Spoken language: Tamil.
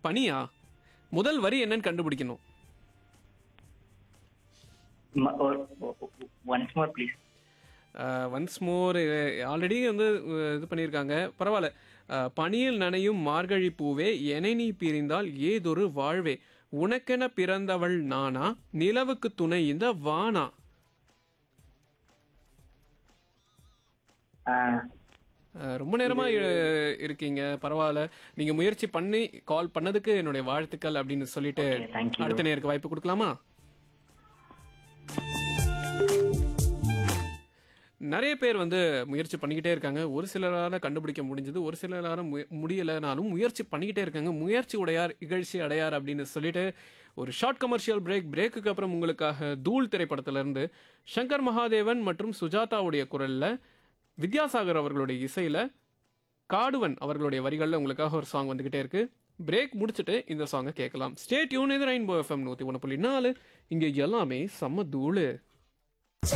பனியா முதல் வரி என்னன்னு கண்டுபிடிக்கணும் once more please once more already வந்து அஹ், இது பண்ணியிருக்காங்க பரவாயில்ல அஹ், பனியில் நனையும் மார்கழி பூவே எனை நீ பிரிந்தால் ஏதொரு வாழ்வே உனக்கென பிறந்தவள் நானா நிலவுக்கு துணை இந்த வானா அஹ், ரொம்ப நேரமா இ- இருக்கீங்க பரவாயில்ல நீங்க முயற்சி பண்ணி கால் பண்ணதுக்கு என்னுடைய வாழ்த்துக்கள் அப்படின்னு சொல்லிட்டு Okay, thank you. அடுத்த நேருக்கு வாய்ப்பு கொடுக்கலாமா நிறைய பேர் வந்து முயற்சி பண்ணிக்கிட்டே இருக்காங்க ஒரு சிலரால கண்டுபிடிக்க முடிஞ்சது ஒரு சிலரால முய- முடியலைனாலும் முயற்சி பண்ணிக்கிட்டே இருக்காங்க முயற்சி உடையார் இகழ்ச்சி அடையார் அப்படின்னு சொல்லிட்டு ஒரு ஷார்ட் கமர்ஷியல் பிரேக் பிரேக்குக்கு அப்புறம் உங்களுக்காக தூள் திரைப்படத்துல இருந்து சங்கர் மகாதேவன் மற்றும் சுஜாதாவுடைய குரல்ல வித்யாசாகர் அவர்களுடைய இசையில காடுவன் அவர்களுடைய வரிகளில் உங்களுக்காக ஒரு சாங் வந்துகிட்டே இருக்கு பிரேக் முடிச்சுட்டு இந்த சாங்கை கேட்கலாம் ஸ்டே டியூன் இது ரெயின்போ எஃப்எம் நூற்றி ஒன்று புள்ளி நாலு இங்கே எல்லாமே செம்ம தூளு